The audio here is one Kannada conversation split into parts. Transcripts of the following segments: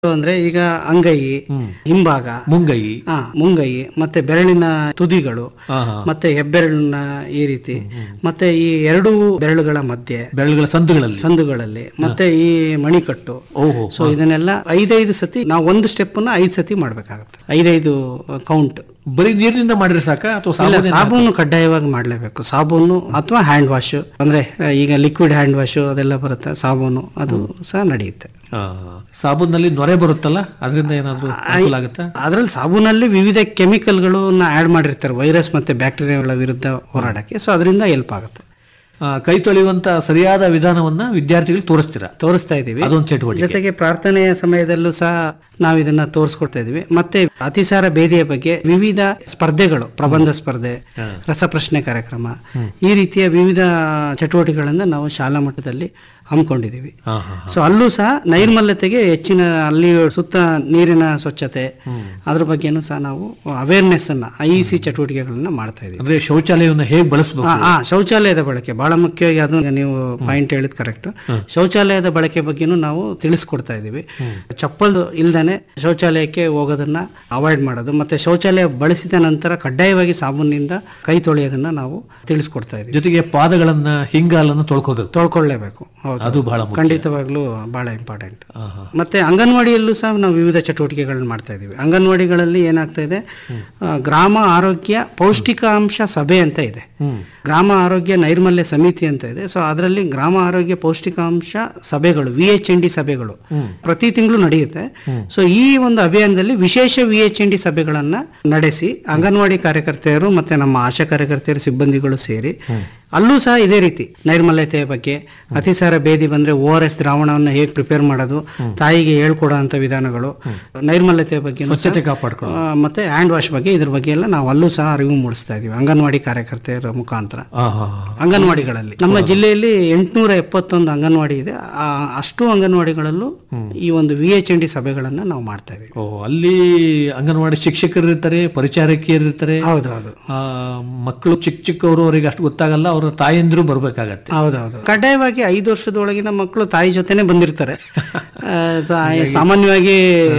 ಅಂದ್ರೆ ಈಗ ಅಂಗೈ ಹಿಂಭಾಗ ಮುಂಗೈ ಹಾ ಮುಂಗೈ ಮತ್ತೆ ಬೆರಳಿನ ತುದಿಗಳು ಹಾ, ಹಾ. ಮತ್ತೆ ಹೆಬ್ಬೆರಳಿನ ಈ ರೀತಿ ಮತ್ತೆ ಈ ಎರಡು ಬೆರಳುಗಳ ಮಧ್ಯೆ ಬೆರಳುಗಳ ಸಂದುಗಳಲ್ಲಿ ಸಂದುಗಳಲ್ಲಿ ಮತ್ತೆ ಈ ಮಣಿಕಟ್ಟು ಓಹೋ ಸೊ ಇದನ್ನೆಲ್ಲ ಐದೈದು ಸತಿ ನಾವು ಒಂದು ಸ್ಟೆಪ್ ಅನ್ನ ಐದು ಸತಿ ಮಾಡ್ಬೇಕಾಗತ್ತೆ ಐದೈದು ಕೌಂಟ್ ಬರೀ ನೀರಿನಿಂದ ಮಾಡಿದ್ರೆ ಸಾಕ ಅಥವಾ ಇಲ್ಲ ಸಾಬೂನು ಸಾಬೂನು ಕಡ್ಡಾಯವಾಗಿ ಮಾಡಲೇಬೇಕು ಸಾಬೂನು ಅಥವಾ ಹ್ಯಾಂಡ್ ವಾಶ್ ಅಂದ್ರೆ ಆ, ಈಗ ಲಿಕ್ವಿಡ್ ಹ್ಯಾಂಡ್ ವಾಶ್ ಅದೆಲ್ಲ ಬರುತ್ತೆ ಸಾಬೂನು ಅದು ಸಹ ನಡೆಯುತ್ತೆ ಆ, ಸಾಬೂನಲ್ಲಿ ನೊರೆ ಬರುತ್ತಲ್ಲ ಅದರಿಂದ ಏನಾದ್ರು ಅನುಕೂಲ ಆಗುತ್ತಾ ಅದರಲ್ಲಿ ಸಾಬೂನಲ್ಲಿ ವಿವಿಧ ಕೆಮಿಕಲ್ಗಳನ್ನ ಆ್ಯಡ್ ಮಾಡಿರ್ತಾರೆ ವೈರಸ್ ಮತ್ತೆ ಬ್ಯಾಕ್ಟೀರಿಯಾಗಳ ವಿರುದ್ಧ ಹೋರಾಡಕ್ಕೆ ಸೊ ಅದರಿಂದ ಹೆಲ್ಪ್ ಆಗುತ್ತೆ ಆ, ಕೈ ತೊಳೆಯುವಂತ ಸರಿಯಾದ ವಿಧಾನವನ್ನ ವಿದ್ಯಾರ್ಥಿಗಳಿಗೆ ತೋರಿಸ್ತೀರಾ ತೋರಿಸ್ತಾ ಇದ್ದೀವಿ ಅದೊಂದು ಚಟುವಟಿಕೆ ಜೊತೆಗೆ ಪ್ರಾರ್ಥನೆಯ ಸಮಯದಲ್ಲೂ ಸಹ ನಾವು ಇದನ್ನ ತೋರಿಸ್ಕೊಡ್ತಾ ಇದೀವಿ ಮತ್ತೆ ಅತಿಸಾರ ಭೇದಿಯ ಬಗ್ಗೆ ವಿವಿಧ ಸ್ಪರ್ಧೆಗಳು ಪ್ರಬಂಧ ಸ್ಪರ್ಧೆ ರಸಪ್ರಶ್ನೆ ಕಾರ್ಯಕ್ರಮ ಈ ರೀತಿಯ ವಿವಿಧ ಚಟುವಟಿಕೆಗಳನ್ನ ನಾವು ಶಾಲಾ ಮಟ್ಟದಲ್ಲಿ ಹಮ್ಮಿಕೊಂಡಿದ್ದೀವಿ ಹಾ, ಹಾ. ಸೊ ಅಲ್ಲೂ ಸಹ ನೈರ್ಮಲ್ಯತೆಗೆ ಹೆಚ್ಚಿನ ಅಲ್ಲಿ ಸುತ್ತ ನೀರಿನ ಸ್ವಚ್ಛತೆ ಅದ್ರ ಬಗ್ಗೆನೂ ಸಹ ನಾವು ಅವೇರ್ನೆಸ್ ಅನ್ನ ಐ ಸಿ ಚಟುವಟಿಕೆಗಳನ್ನ ಮಾಡ್ತಾ ಇದೀವಿ ಅಂದ್ರೆ ಶೌಚಾಲಯವನ್ನು ಹೇಗೆ ಬಳಸಬೇಕು ಆ, ಆ, ಶೌಚಾಲಯದ ಬಳಕೆ ಬಹಳ ಮುಖ್ಯವಾಗಿ ಅದು ನೀವು ಪಾಯಿಂಟ್ ಹೇಳಿದ್ ಕರೆಕ್ಟ್ ಶೌಚಾಲಯದ ಬಳಕೆ ಬಗ್ಗೆನೂ ನಾವು ತಿಳಿಸ್ಕೊಡ್ತಾ ಇದೀವಿ ಚಪ್ಪಲ್ ಇಲ್ದೇನೆ ಶೌಚಾಲಯಕ್ಕೆ ಹೋಗೋದನ್ನ ಅವಾಯ್ಡ್ ಮಾಡೋದು ಮತ್ತೆ ಶೌಚಾಲಯ ಬಳಸಿದ ನಂತರ ಕಡ್ಡಾಯವಾಗಿ ಸಾಬೂನಿಂದ ಕೈ ತೊಳೆಯೋದನ್ನ ನಾವು ತಿಳಿಸ್ಕೊಡ್ತಾ ಇದೀವಿ ಜೊತೆಗೆ ಪಾದಗಳನ್ನ ಹಿಂಗಾಲನ್ನು ತೊಳ್ಕೋಬೇಕು ತೊಳ್ಕೊಳ್ಳೇಬೇಕು ಹೌದು ಅದು ಬಹಳ ಮುಖ್ಯ ಖಂಡಿತವಾಗ್ಲೂ ಬಹಳ ಇಂಪಾರ್ಟೆಂಟ್ ಆ, ಹಾ. ಮತ್ತೆ ಅಂಗನವಾಡಿಯಲ್ಲೂ ಸಹ ನಾವು ವಿವಿಧ ಚಟುವಟಿಕೆಗಳನ್ನ ಮಾಡ್ತಾ ಇದ್ದೀವಿ ಅಂಗನವಾಡಿಗಳಲ್ಲಿ ಏನಾಗ್ತಾ ಇದೆ ಆ, ಗ್ರಾಮ ಆರೋಗ್ಯ ಪೌಷ್ಟಿಕಾಂಶ ಸಭೆ ಅಂತ ಇದೆ ಗ್ರಾಮ ಆರೋಗ್ಯ ನೈರ್ಮಲ್ಯ ಸಮಿತಿ ಅಂತ ಇದೆ ಸೊ ಅದರಲ್ಲಿ ಗ್ರಾಮ ಆರೋಗ್ಯ ಪೌಷ್ಟಿಕಾಂಶ ಸಭೆಗಳು ವಿ ಎಚ್ ಎನ್ ಡಿ ಸಭೆಗಳು ಪ್ರತಿ ತಿಂಗಳು ನಡೆಯುತ್ತೆ ಸೊ ಈ ಒಂದು ಅಭಿಯಾನದಲ್ಲಿ ವಿಶೇಷ ವಿ ಎಚ್ ಎನ್ ಡಿ ಸಭೆಗಳನ್ನ ನಡೆಸಿ ಅಂಗನವಾಡಿ ಕಾರ್ಯಕರ್ತೆಯರು ಮತ್ತೆ ನಮ್ಮ ಆಶಾ ಕಾರ್ಯಕರ್ತೆಯರು ಸಿಬ್ಬಂದಿಗಳು ಸೇರಿ ಅಲ್ಲೂ ಸಹ ಇದೇ ರೀತಿ ನೈರ್ಮಲ್ಯತೆಯ ಬಗ್ಗೆ ಅತಿಸಾರ ಭೇದಿ ಬಂದ್ರೆ ಓ ಆರ್ ಎಸ್ ದ್ರಾವಣವನ್ನು ಹೇಗೆ ಪ್ರಿಪೇರ್ ಮಾಡೋದು ತಾಯಿಗೆ ಹೇಳ್ಕೊಡೋ ಅಂತ ವಿಧಾನಗಳು ನೈರ್ಮಲ್ಯತೆಯ ಬಗ್ಗೆ ಸ್ವಚ್ಛತೆ ಕಾಪಾಡ್ಕೊಳ್ಳೋದು ಮತ್ತೆ ಹ್ಯಾಂಡ್ ವಾಶ್ ಬಗ್ಗೆ ಇದ್ರ ಬಗ್ಗೆ ಎಲ್ಲ ನಾವು ಅಲ್ಲೂ ಸಹ ಅರಿವು ಮೂಡಿಸ್ತಾ ಇದೀವಿ ಅಂಗನವಾಡಿ ಕಾರ್ಯಕರ್ತೆಯರ ಮುಖಾಂತರ ಆ, ಹಾ, ಹಾ. ಅಂಗನವಾಡಿಗಳಲ್ಲಿ ನಮ್ಮ ಜಿಲ್ಲೆಯಲ್ಲಿ ಎಂಟುನೂರ ಎಪ್ಪತ್ತೊಂದು ಅಂಗನವಾಡಿ ಇದೆ ಆ, ಅಷ್ಟು ಅಂಗನವಾಡಿಗಳಲ್ಲೂ ಈ ಒಂದು ವಿ ಎಚ್ ಎನ್ ಡಿ ಸಭೆಗಳನ್ನ ನಾವು ಮಾಡ್ತಾ ಇದೀವಿ ಓ ಅಲ್ಲಿ ಅಂಗನವಾಡಿ ಶಿಕ್ಷಕರು ಇರ್ತಾರೆ ಪರಿಚಾರಕಿಯರು ಇರ್ತಾರೆ ಹೌದೌದು ಆ, ಮಕ್ಕಳು ಚಿಕ್ಕ ಚಿಕ್ಕವರು ಅವರಿಗೆ ಅಷ್ಟು ಗೊತ್ತಾಗಲ್ಲ ಅವರ ತಾಯಂದಿರು ಬರ್ಬೇಕಾಗತ್ತೆ ಹೌದೌದು ಕಡ್ಡಾಯವಾಗಿ ಐದು ವರ್ಷದೊಳಗಿನ ಮಕ್ಕಳು ತಾಯಿ ಜೊತೆನೆ ಬಂದಿರ್ತಾರೆ ಆ, ಸಾ- ಸಾಮಾನ್ಯವಾಗಿ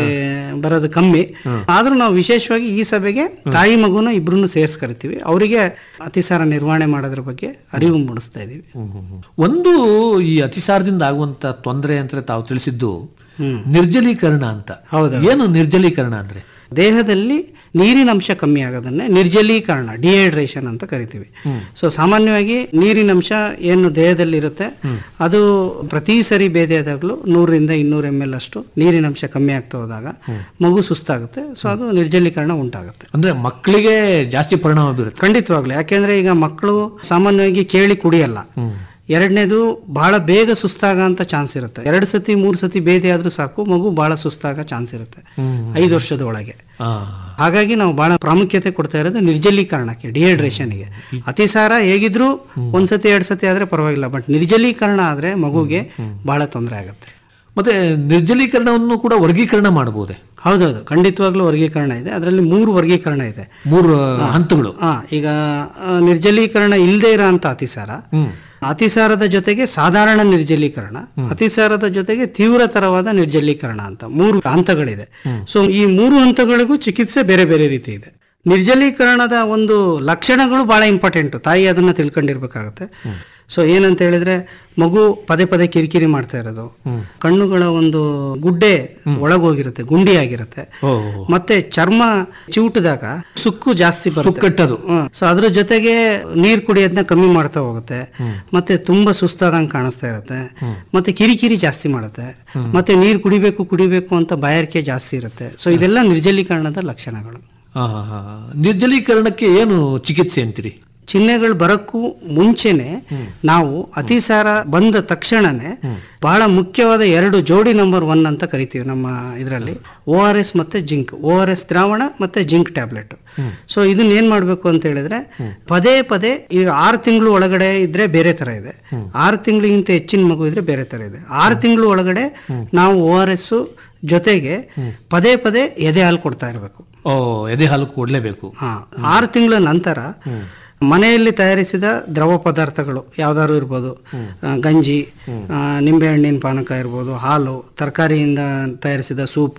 ಬರೋದು ಕಮ್ಮಿ ಆದ್ರೂ ನಾವು ವಿಶೇಷವಾಗಿ ಈ ಸಭೆಗೆ ತಾಯಿ ಮಗುನ ಇಬ್ರು ಸೇರ್ಸ್ಕರಿತೀವಿ ಅವರಿಗೆ ಅತಿಸಾರ ನಿರ್ವಹಣೆ ಮಾಡೋದ್ರ ಬಗ್ಗೆ ಅರಿವು ಮೂಡಿಸ್ತಾ ಇದೀವಿ ಒಂದು ಈ ಅತಿಸಾರದಿಂದ ಆಗುವಂತ ತೊಂದರೆ ಅಂತ ತಾವು ತಿಳಿಸಿದ್ದು ಹ್ಮ್. ನಿರ್ಜಲೀಕರಣ ಅಂತ ಹೌದು ಏನು ನಿರ್ಜಲೀಕರಣ ಅಂದ್ರೆ ದೇಹದಲ್ಲಿ ನೀರಿನ ಅಂಶ ಕಮ್ಮಿ ಆಗೋದನ್ನೇ ನಿರ್ಜಲೀಕರಣ ಡಿಹೈಡ್ರೇಷನ್ ಅಂತ ಕರಿತೀವಿ ಸೊ ಸಾಮಾನ್ಯವಾಗಿ ನೀರಿನ ಅಂಶ ಏನು ದೇಹದಲ್ಲಿ ಇರುತ್ತೆ ಅದು ಪ್ರತಿ ಸರಿ ಬೇದೆಯಾದಾಗಲೂ ನೂರರಿಂದ ಇನ್ನೂರು ಎಮ್ ಎಲ್ ಅಷ್ಟು ನೀರಿನ ಅಂಶ ಕಮ್ಮಿ ಆಗ್ತಾ ಹೋದಾಗ ಮಗು ಸುಸ್ತಾಗುತ್ತೆ ಸೊ ಅದು ನಿರ್ಜಲೀಕರಣ ಉಂಟಾಗುತ್ತೆ ಅಂದ್ರೆ ಮಕ್ಕಳಿಗೆ ಜಾಸ್ತಿ ಪರಿಣಾಮ ಬೀರುತ್ತೆ ಖಂಡಿತವಾಗ್ಲು ಯಾಕೆಂದ್ರೆ ಈಗ ಮಕ್ಕಳು ಸಾಮಾನ್ಯವಾಗಿ ಕೇಳಿ ಕುಡಿಯಲ್ಲ ಎರಡನೇದು ಬಹಳ ಬೇಗ ಸುಸ್ತಾಗ ಅಂತ ಚಾನ್ಸ್ ಇರುತ್ತೆ ಎರಡು ಸತಿ ಮೂರು ಸತಿ ಬೇದಿ ಆದ್ರೂ ಸಾಕು ಮಗು ಬಹಳ ಸುಸ್ತಾಗ ಚಾನ್ಸ್ ಇರುತ್ತೆ ಐದು ವರ್ಷದ ಒಳಗೆ ಆ, ಹಾಗಾಗಿ ನಾವು ಬಹಳ ಪ್ರಾಮುಖ್ಯತೆ ಕೊಡ್ತಾ ಇರೋದು ನಿರ್ಜಲೀಕರಣಕ್ಕೆ ಡಿಹೈಡ್ರೇಷನ್ಗೆ ಅತಿಸಾರ ಹೇಗಿದ್ರು ಒಂದ್ಸತಿ ಎರಡ್ ಸತಿ ಆದ್ರೆ ಪರವಾಗಿಲ್ಲ ಬಟ್ ನಿರ್ಜಲೀಕರಣ ಆದ್ರೆ ಮಗುಗೆ ಬಹಳ ತೊಂದರೆ ಆಗುತ್ತೆ ಮತ್ತೆ ನಿರ್ಜಲೀಕರಣವನ್ನು ಕೂಡ ವರ್ಗೀಕರಣ ಮಾಡಬಹುದೇ ಹೌದೌದು ಖಂಡಿತವಾಗ್ಲೂ ವರ್ಗೀಕರಣ ಇದೆ ಅದರಲ್ಲಿ ಮೂರು ವರ್ಗೀಕರಣ ಇದೆ ಮೂರು ಹಂತಗಳು ಹಾ ಈಗ ಆ, ನಿರ್ಜಲೀಕರಣ ಇಲ್ಲದೆ ಇರೋ ಅಂತ ಅತಿಸಾರ ಅತಿಸಾರದ ಜೊತೆಗೆ ಸಾಧಾರಣ ನಿರ್ಜಲೀಕರಣ ಅತಿಸಾರದ ಜೊತೆಗೆ ತೀವ್ರತರವಾದ ನಿರ್ಜಲೀಕರಣ ಅಂತ ಮೂರು ಹಂತಗಳಿದೆ ಸೊ ಈ ಮೂರು ಹಂತಗಳಿಗೂ ಚಿಕಿತ್ಸೆ ಬೇರೆ ಬೇರೆ ರೀತಿ ಇದೆ ನಿರ್ಜಲೀಕರಣದ ಒಂದು ಲಕ್ಷಣಗಳು ಬಹಳ ಇಂಪಾರ್ಟೆಂಟ್ ತಾಯಿ ಅದನ್ನ ತಿಳ್ಕೊಂಡಿರ್ಬೇಕಾಗತ್ತೆ ಸೊ ಏನಂತ ಹೇಳಿದ್ರೆ ಮಗು ಪದೇ ಪದೇ ಕಿರಿಕಿರಿ ಮಾಡ್ತಾ ಇರೋದು ಕಣ್ಣುಗಳ ಒಂದು ಗುಡ್ಡೆ ಒಳಗೋಗಿರುತ್ತೆ ಗುಂಡಿ ಆಗಿರುತ್ತೆ ಓ ಮತ್ತೆ ಚರ್ಮ ಚಿವುಟಿದಾಗ ಸುಕ್ಕು ಜಾಸ್ತಿ ಬರುತ್ತೆ ಸುಕ್ಕಟ್ಟದು ಸೊ ಅದ್ರ ಜೊತೆಗೆ ನೀರ್ ಕುಡಿಯೋದನ್ನ ಕಮ್ಮಿ ಮಾಡ್ತಾ ಹೋಗುತ್ತೆ ಮತ್ತೆ ತುಂಬಾ ಸುಸ್ತಾದಂಗೆ ಕಾಣಿಸ್ತಾ ಇರುತ್ತೆ ಮತ್ತೆ ಕಿರಿಕಿರಿ ಜಾಸ್ತಿ ಮಾಡುತ್ತೆ ಮತ್ತೆ ನೀರ್ ಕುಡಿಬೇಕು ಕುಡಿಬೇಕು ಅಂತ ಬಾಯಾರಿಕೆ ಜಾಸ್ತಿ ಇರುತ್ತೆ ಸೊ ಇದೆಲ್ಲ ನಿರ್ಜಲೀಕರಣದ ಲಕ್ಷಣಗಳು ಆ, ನಿರ್ಜಲೀಕರಣಕ್ಕೆ ಏನು ಚಿಕಿತ್ಸೆ ಅಂತೀರಿ ಚಿಹ್ನೆಗಳು ಬರಕ್ಕೂ ಮುಂಚೆನೆ ನಾವು ಅತಿಸಾರ ಬಂದ ತಕ್ಷಣನೇ ಬಹಳ ಮುಖ್ಯವಾದ ಎರಡು ಜೋಡಿ ನಂಬರ್ ಒನ್ ಅಂತ ಕರಿತೀವಿ ನಮ್ಮ ಇದರಲ್ಲಿ ಓ ಆರ್ ಎಸ್ ಮತ್ತೆ ಜಿಂಕ್ ಓ ಆರ್ ಎಸ್ ದ್ರಾವಣ ಮತ್ತೆ ಜಿಂಕ್ ಟ್ಯಾಬ್ಲೆಟ್ ಸೊ ಇದನ್ನ ಏನ್ ಮಾಡ್ಬೇಕು ಅಂತ ಹೇಳಿದ್ರೆ ಪದೇ ಪದೇ ಈಗ ಆರು ತಿಂಗಳು ಒಳಗಡೆ ಇದ್ರೆ ಬೇರೆ ತರ ಇದೆ ಆರು ತಿಂಗಳಿಗಿಂತ ಹೆಚ್ಚಿನ ಮಗು ಇದ್ರೆ ಬೇರೆ ತರ ಇದೆ ಆರು ತಿಂಗಳು ಒಳಗಡೆ ನಾವು ಓ ಆರ್ ಎಸ್ ಜೊತೆಗೆ ಪದೇ ಪದೇ ಎದೆ ಹಾಲು ಕೊಡ್ತಾ ಇರಬೇಕು ಓ ಎದೆ ಹಾಲು ಕೊಡ್ಲೇಬೇಕು ಹಾ ಆರು ತಿಂಗಳ ನಂತರ ಮನೆಯಲ್ಲಿ ತಯಾರಿಸಿದ ದ್ರವ ಪದಾರ್ಥಗಳು ಯಾವ್ದಾದ್ರು ಇರ್ಬೋದು ಆ, ಗಂಜಿ ಆ, ನಿಂಬೆಹಣ್ಣಿನ ಪಾನಕ ಇರ್ಬೋದು ಹಾಲು ತರಕಾರಿಯಿಂದ ತಯಾರಿಸಿದ ಸೂಪ್